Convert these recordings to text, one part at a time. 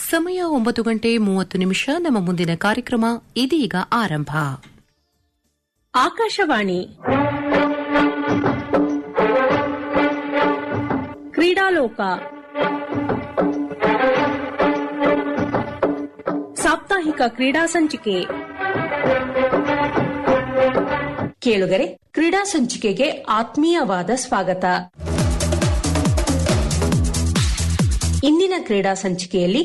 ಸಮಯ ಒಂಬತ್ತು ಗಂಟೆ ಮೂವತ್ತು ನಿಮಿಷ ನಮ್ಮ ಮುಂದಿನ ಕಾರ್ಯಕ್ರಮ ಇದೀಗ ಆರಂಭ ಆಕಾಶವಾಣಿ ಕ್ರೀಡಾಲೋಕ ಸಾಪ್ತಾಹಿಕ ಕ್ರೀಡಾ ಸಂಚಿಕೆ ಕೇಳುಗರೆ ಕ್ರೀಡಾ ಸಂಚಿಕೆಗೆ ಆತ್ಮೀಯವಾದ ಸ್ವಾಗತ ಇಂದಿನ ಕ್ರೀಡಾ ಸಂಚಿಕೆಯಲ್ಲಿ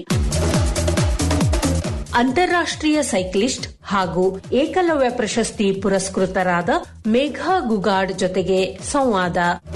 ಅಂತಾರಾಷ್ಟ್ರೀಯ ಸೈಕ್ಲಿಸ್ಟ್ ಹಾಗೂ ಏಕಲವ್ಯ ಪ್ರಶಸ್ತಿ ಪುರಸ್ಕೃತರಾದ ಮೇಘಾ ಗುಗಾಡ್ ಜೊತೆಗೆ ಸಂವಾದ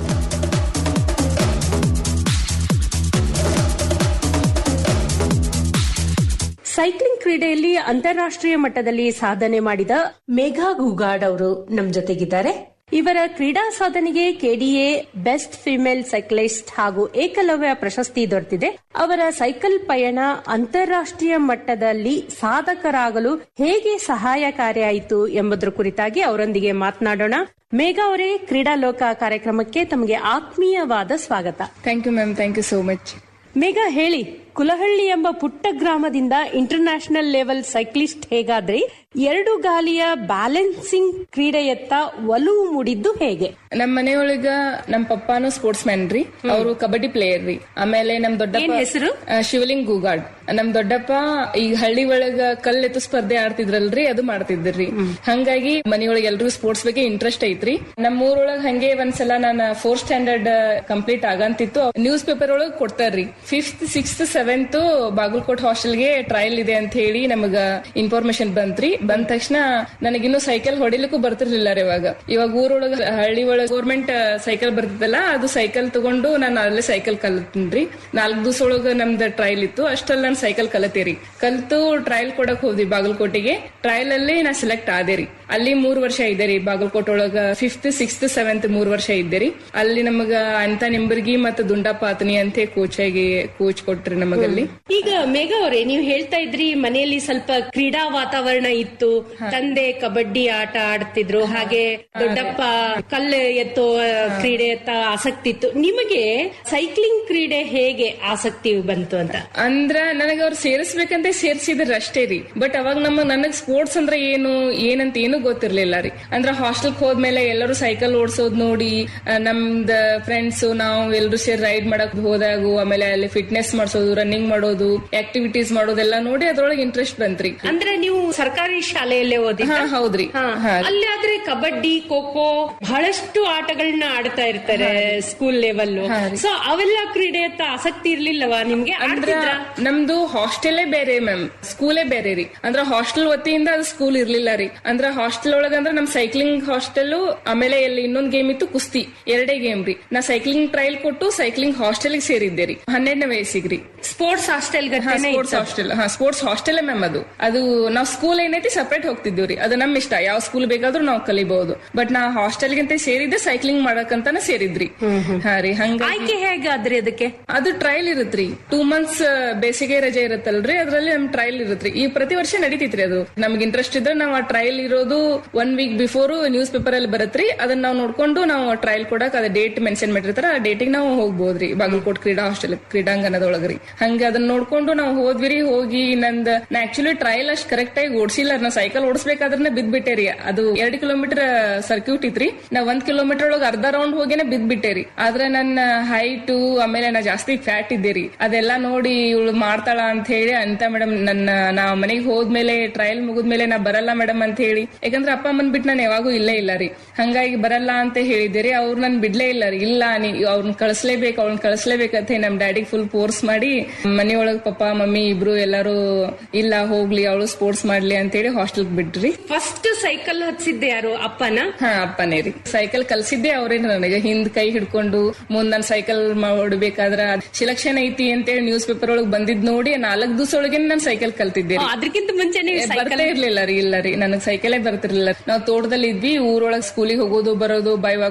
ಸೈಕ್ಲಿಂಗ್ ಕ್ರೀಡೆಯಲ್ಲಿ ಅಂತಾರಾಷ್ಟ್ರೀಯ ಮಟ್ಟದಲ್ಲಿ ಸಾಧನೆ ಮಾಡಿದ ಮೇಘಾ ಗುಗಾಡ್ ಅವರು ನಮ್ ಜೊತೆಗಿದ್ದಾರೆ ಇವರ ಕ್ರೀಡಾ ಸಾಧನೆಗೆ ಕೆಡಿಎ ಬೆಸ್ಟ್ ಫಿಮೇಲ್ ಸೈಕ್ಲಿಸ್ಟ್ ಹಾಗೂ ಏಕಲವ್ಯ ಪ್ರಶಸ್ತಿ ದೊರೆತಿದೆ ಅವರ ಸೈಕಲ್ ಪಯಣ ಅಂತಾರಾಷ್ಟ್ರೀಯ ಮಟ್ಟದಲ್ಲಿ ಸಾಧಕರಾಗಲು ಹೇಗೆ ಸಹಾಯಕಾರಿಯಾಯಿತು ಎಂಬುದರ ಕುರಿತಾಗಿ ಅವರೊಂದಿಗೆ ಮಾತನಾಡೋಣ ಮೇಘಾ ಅವರೇ ಕ್ರೀಡಾಲೋಕ ಕಾರ್ಯಕ್ರಮಕ್ಕೆ ತಮಗೆ ಆತ್ಮೀಯವಾದ ಸ್ವಾಗತ thank you ma'am thank you so much Megha ಹೇಳಿ ಕುಲಹಳ್ಳಿ ಎಂಬ ಪುಟ್ಟ ಗ್ರಾಮದಿಂದ ಇಂಟರ್ನ್ಯಾಷನಲ್ ಲೆವೆಲ್ ಸೈಕ್ಲಿಸ್ಟ್ ಹೇಗಾದ್ರಿ ಎರಡು ಗಾಲಿಯ ಬ್ಯಾಲೆನ್ಸಿಂಗ್ ಕ್ರೀಡೆಯತ್ತ ಒಲವು ಮೂಡಿದ್ದು ಹೇಗೆ ನಮ್ ಮನೆಯೊಳಗ ನಮ್ ಪಪ್ಪಾನು ಸ್ಪೋರ್ಟ್ಸ್ ಮ್ಯಾನ್ ರೀ ಅವರು ಕಬಡ್ಡಿ ಪ್ಲೇಯರ್ ರೀ ಆಮೇಲೆ ನಮ್ ಏನ್ ದೊಡ್ಡಪ್ಪ ಹೆಸರು? ಆ, ಶಿವಲಿಂಗ್ ಗೂಗಾಡ್ ನಮ್ ದೊಡ್ಡಪ್ಪ ಈಗ ಹಳ್ಳಿ ಒಳಗ ಕಲ್ಲೆತ್ತು ಸ್ಪರ್ಧೆ ಆಡ್ತಿದ್ರಲ್ರಿ ಅದು ಮಾಡ್ತಿದ್ರಿ ಹಂಗಾಗಿ ಮನೆಯೊಳಗೆ ಎಲ್ರಿಗೂ ಸ್ಪೋರ್ಟ್ಸ್ ಬಗ್ಗೆ ಇಂಟ್ರೆಸ್ಟ್ ಐತ್ರಿ ನಮ್ ಊರೊಳಗ ಹಂಗೆ ಒಂದ್ಸಲ ನಾನು ಫೋರ್ತ್ ಸ್ಟ್ಯಾಂಡರ್ಡ್ ಕಂಪ್ಲೀಟ್ ಆಗಂತಿತ್ತು ನ್ಯೂಸ್ ಪೇಪರ್ ಒಳಗ್ ಕೊಡ್ತಾರ್ರಿ ಫಿಫ್ತ್ ಸಿಕ್ಸ್ತ್ ಸೆವೆಂತ್ ಬಾಗಲಕೋಟ್ ಹಾಸ್ಟೆಲ್ಗೆ ಟ್ರಯಲ್ ಇದೆ ಅಂತ ಹೇಳಿ ನಮಗ ಇನ್ಫಾರ್ಮೇಶನ್ ಬಂತ್ರಿ ಬಂದ ತಕ್ಷಣ ನನಗಿನ್ನೂ ಸೈಕಲ್ ಹೊಡಿಲಿಕ್ಕೂ ಬರ್ತಿರ್ಲಿಲ್ಲ ರೀ ಇವಾಗ ಇವಾಗ ಊರೊಳಗ ಹಳ್ಳಿ ಒಳಗ ಗೌರ್ಮೆಂಟ್ ಸೈಕಲ್ ಬರ್ತಿತ್ತಲ್ಲ ಅದು ಸೈಕಲ್ ತಗೊಂಡು ನಾನು ಅಲ್ಲೇ ಸೈಕಲ್ ಕಲ್ತೀನ್ರಿ ನಾಲ್ಕು ದಿವಸ ಒಳಗ ನಮ್ದು ಟ್ರಯಲ್ ಇತ್ತು ಅಷ್ಟಲ್ಲಿ ನಾನು ಸೈಕಲ್ ಕಲತೀರಿ ಕಲ್ತು ಟ್ರಯಲ್ ಕೊಡಕ್ ಹೋದ್ವಿ ಬಾಗಲಕೋಟೆಗೆ ಟ್ರಯಲ್ ಅಲ್ಲಿ ನಾ ಸೆಲೆಕ್ಟ್ ಆದೇರಿ ಅಲ್ಲಿ ಮೂರ್ ವರ್ಷ ಇದ್ದೆ ರೀ ಬಾಗಲಕೋಟೆ ಒಳಗ ಫಿಫ್ತ್ ಸಿಕ್ಸ್ತ್ ಸೆವೆಂತ್ ಮೂರ್ ವರ್ಷ ಇದ್ದೆ ರೀ ಅಲ್ಲಿ ನಮಗ ಅಂತ ನಿಂಬರ್ಗಿ ಮತ್ತು ದುಂಡಾಪಾತನಿ ಅಂತ ಕೋಚ್ ಆಗಿ ಕೋಚ್ ಕೊಟ್ರಿ ನಮಗಲ್ಲಿ ಈಗ ಮೇಘ ಅವರೇ ನೀವು ಹೇಳ್ತಾ ಇದ್ರಿ ಮನೆಯಲ್ಲಿ ಸ್ವಲ್ಪ ಕ್ರೀಡಾ ವಾತಾವರಣ ಇತ್ತು ತಂದೆ ಕಬಡ್ಡಿ ಆಟ ಆಡ್ತಿದ್ರು ಹಾಗೆ ದೊಡ್ಡಪ್ಪ ಕಲ್ಲು ಎತ್ತೋ ಕ್ರೀಡೆಯತ್ತ ಆಸಕ್ತಿ ಇತ್ತು ನಿಮಗೆ ಸೈಕ್ಲಿಂಗ್ ಕ್ರೀಡೆ ಹೇಗೆ ಆಸಕ್ತಿ ಬಂತು ಅಂತ ಅಂದ್ರ ನನಗ ಅವ್ರು ಸೇರಿಸ್ಬೇಕಂತ ಸೇರ್ಸಿದ್ರ ಅಷ್ಟೇ ರೀ ಬಟ್ ಅವಾಗ ನಮ್ಮ ನನಗ್ ಸ್ಪೋರ್ಟ್ಸ್ ಅಂದ್ರೆ ಏನು ಏನಂತ ಏನು ಗೊತ್ತಿರ್ಲಿಲ್ಲ ರೀ ಅಂದ್ರ ಹಾಸ್ಟೆಲ್ ಹೋದ್ಮೇಲೆ ಎಲ್ಲರೂ ಸೈಕಲ್ ಓಡಿಸೋದ್ ನೋಡಿ ಆ, ನಮ್ದ ಫ್ರೆಂಡ್ಸ್ ನಾವು ಎಲ್ರು ಸೇರಿ ರೈಡ್ ಮಾಡಕ್ ಹೋದಾಗು ಆಮೇಲೆ ಅಲ್ಲಿ ಫಿಟ್ನೆಸ್ ಮಾಡ್ಸೋದು ರನ್ನಿಂಗ್ ಮಾಡೋದು ಆಕ್ಟಿವಿಟೀಸ್ ಮಾಡೋದೆಲ್ಲ ನೋಡಿ ಅದ್ರೊಳಗೆ ಇಂಟ್ರೆಸ್ಟ್ ಬಂತ್ರಿ ಅಂದ್ರೆ ನೀವು ಸರ್ಕಾರಿ ಶಾಲೆಯಲ್ಲೇ ಓದಿ ಹಾ ಹೌದ್ರಿ ಹಾ ಅಲ್ಲಿ ಆದ್ರೆ ಕಬಡ್ಡಿ ಖೋ ಖೋ ಬಹಳಷ್ಟು ಆಟಗಳನ್ನ ಆಡ್ತಾ ಇರ್ತಾರೆ ಸ್ಕೂಲ್ ಲೆವೆಲ್ ಸೊ ಅವೆಲ್ಲ ಕ್ರೀಡೆಯತ್ತ ಆಸಕ್ತಿ ಇರ್ಲಿಲ್ಲವಾ ನಿಮ್ಗೆ ಅಂದ್ರ ಆಡ್ತಿದ್ರಾ? ನಮ್ದು ಹಾಸ್ಟೆಲೇ ಬೇರೆ ಮ್ಯಾಮ್ ಸ್ಕೂಲೇ ಬೇರೆ ರೀ ಅಂದ್ರ ಹಾಸ್ಟೆಲ್ ವತಿಯಿಂದ ಅದು ಸ್ಕೂಲ್ ಇರ್ಲಿಲ್ಲ ರೀ ಅಂದ್ರ ಹಾಸ್ಟೆಲ್ ಒಳಗ ಅಂದ್ರ ನಮ್ ಸೈಕ್ಲಿಂಗ್ ಹಾಸ್ಟೆಲ್ ಆಮೇಲೆ ಇಲ್ಲಿ ಇನ್ನೊಂದ್ ಗೇಮ್ ಇತ್ತು ಕುಸ್ತಿ ಎರಡೇ ಗೇಮ್ ರೀ ನಾ ಸೈಕ್ಲಿಂಗ್ ಟ್ರಯಲ್ ಕೊಟ್ಟು ಸೈಕ್ಲಿಂಗ್ ಹಾಸ್ಟೆಲ್ ಸೇರಿದ್ದೆ ರೀ ಹನ್ನೆರಡನೇ ವಯಸ್ಸಿಗೆ ಸ್ಪೋರ್ಟ್ಸ್ ಹಾಸ್ಟೆಲ್ ಸ್ಪೋರ್ಟ್ಸ್ ಹಾಸ್ಟೆಲ್ ಹಾ ಸ್ಪೋರ್ಟ್ಸ್ ಹಾಸ್ಟೆಲ್ ಮ್ಯಾಮ್ ಅದು ಅದು ನಾವ್ ಸ್ಕೂಲ್ ಏನೈತಿ ಸಪರೇಟ್ ಹೋಗ್ತಿದ್ವಿ ರೀ ಅದು ನಮ್ ಇಷ್ಟ ಯಾವ ಸ್ಕೂಲ್ ಬೇಕಾದ್ರೂ ನಾವು ಕಲಿಬಹುದು ಬಟ್ ನಾ ಹಾಸ್ಟೆಲ್ಗಿಂತ ಸೇರಿದ್ದೆ ಸೈಕ್ಲಿಂಗ್ ಮಾಡಕಂತಾನೆ ಸೇರಿದ್ರಿ ಹಾ ರೀ ಹಂಗ ಆಯ್ಕೆ ಹೇಗಾದ್ರಿ ಅದಕ್ಕೆ ಅದು ಟ್ರಯಲ್ ಇರುತ್ತ್ರಿ ಟೂ ಮಂತ್ಸ್ ಬೇಸಿಗೆ ರಜೆ ಇರುತ್ತಲ್ರಿ ಅದ್ರಲ್ಲಿ ನಮ್ ಟ್ರಯಲ್ ಇರುತ್ತ್ರಿ ಈ ಪ್ರತಿ ವರ್ಷ ನಡೀತೈತ್ರಿ ಅದು ನಮ್ಗೆ ಇಂಟ್ರೆಸ್ಟ್ ಇದ್ರೆ ನಾವು ಆ ಟ್ರಯಲ್ ಇರೋದು one week before newspaper ಅಲ್ಲಿ ಬರತ್ರಿ ಅದನ್ನ ನಾವು ನೋಡ್ಕೊಂಡು ನಾವು ಟ್ರಯಲ್ ಕೊಡಕ್ ಅದ ಡೇಟ್ ಮೆನ್ಷನ್ ಮಾಡಿರ್ತಾರ ಆ ಡೇಟಿಗೆ ನಾವು ಹೋಗ್ಬೋದ್ರಿ ಬಾಗಲಕೋಟ್ ಕ್ರೀಡಾ ಹಾಸ್ಟೆಲ್ ಕ್ರೀಡಾಂಗಣದೊಳಗ್ರಿ ಹಂಗ ಅದನ್ನ ನೋಡ್ಕೊಂಡು ನಾವು ಹೋದ್ವಿರಿ ಹೋಗಿ ನಂದ್ ನಾ ಆಕ್ಚುಲಿ ಟ್ರಯಲ್ ಅಷ್ಟ್ ಕರೆಕ್ಟ್ ಆಗಿ ಓಡಿಸಿಲ್ಲ ನಾ ಸೈಕಲ್ ಓಡಿಸ್ಬೇಕಾದ್ರೆ ಬಿದ್ಬಿಟ್ಟೆ ರೀ ಅದು ಎರಡು ಕಿಲೋಮೀಟರ್ ಸರ್ಕ್ಯೂಟ್ ಇತ್ರಿ ನಾ ಒಂದ್ ಕಿಲೋಮೀಟರ್ ಒಳಗೆ ಅರ್ಧ ರೌಂಡ್ ಹೋಗಿನೇ ಬಿದ್ಬಿಟ್ಟೆ ರೀ ಆದ್ರೆ ನನ್ನ ಹೈಟ್ ಆಮೇಲೆ ನಾ ಜಾಸ್ತಿ ಫ್ಯಾಟ್ ಇದ್ದೆ ರೀ ಅದೆಲ್ಲ ನೋಡಿ ಇವಳು ಮಾಡ್ತಾಳ ಅಂತ ಹೇಳಿ ಅಂತ ಮೇಡಮ್ ನನ್ನ ನಾ ಮನೆಗೆ ಹೋದ್ಮೇಲೆ ಟ್ರಯಲ್ ಮುಗಿದ್ಮೇಲೆ ನಾ ಬರಲ್ಲ ಮೇಡಮ್ ಅಂತ ಹೇಳಿ ಯಾಕಂದ್ರೆ ಅಪ್ಪ ಅಮ್ಮನ್ ಬಿಟ್ಟು ನಾನು ಯಾವಾಗೂ ಇಲ್ಲೇ ಇಲ್ಲ ರೀ ಹಂಗಾಗಿ ಬರಲ್ಲ ಅಂತ ಹೇಳಿದ್ದೆ ರೀ ಅವ್ರು ನನ್ ಬಿಡ್ಲೇ ಇಲ್ಲ ರೀ ಇಲ್ಲ ನೀ ಅವ್ರನ್ನ ಕಳಿಸ್ಲೇಬೇಕು ಅವ್ರನ್ನ ಕಳಿಸ್ಲೇಬೇಕಂತ ಹೇಳಿ ನಮ್ ಡ್ಯಾಡಿಗೆ ಫುಲ್ ಫೋರ್ಸ್ ಮಾಡಿ ಮನೆಯೊಳಗ್ ಪಪ್ಪ ಮಮ್ಮಿ ಇಬ್ರು ಎಲ್ಲಾರು ಇಲ್ಲ ಹೋಗ್ಲಿ ಅವಳು ಸ್ಪೋರ್ಟ್ಸ್ ಮಾಡ್ಲಿ ಅಂತ ಹೇಳಿ ಹಾಸ್ಟೆಲ್ ಬಿಟ್ರಿ ಫಸ್ಟ್ ಸೈಕಲ್ ಹಚ್ಚಿದ್ದೆ ಯಾರು ಅಪ್ಪನ ಹಾ ಅಪ್ಪನೇ ರೀ ಸೈಕಲ್ ಕಲ್ಸಿದ್ದೆ ಅವ್ರೇ ನನಗೆ ಹಿಂದ್ ಕೈ ಹಿಡ್ಕೊಂಡು ಮುಂದ್ ನಾನ್ ಸೈಕಲ್ ಹೊಡ್ಬೇಕಾದ್ರ ಸಿಲೆಕ್ಷನ್ ಐತಿ ಅಂತೇಳಿ ನ್ಯೂಸ್ ಪೇಪರ್ ಒಳಗ್ ಬಂದಿದ್ ನೋಡಿ ನಾಲ್ಕ್ ದಿವಸ ಒಳಗೆ ನಾನ್ ಸೈಕಲ್ ಕಲ್ತಿದ್ದೆ ರೀ. ಅದಕ್ಕಿಂತ ಮುಂಚೆ ನೀವು ಏ, ಸೈಕಲ್ ಬರ್ತಾ ಇರ್ಲಿಲ್ಲ ರೀ ಇಲ್ಲ ರೀ ನನಗ್ ಸೈಕಲೇ ಬರ್ತಿರ್ಲಿಲ್ಲ ನಾವ್ ತೋಟದಲ್ಲಿ ಇದ್ವಿ ಊರೊಳಗ್ ಸ್ಕೂಲಿಗೆ ಹೋಗೋದು ಬರೋದು ಬೈ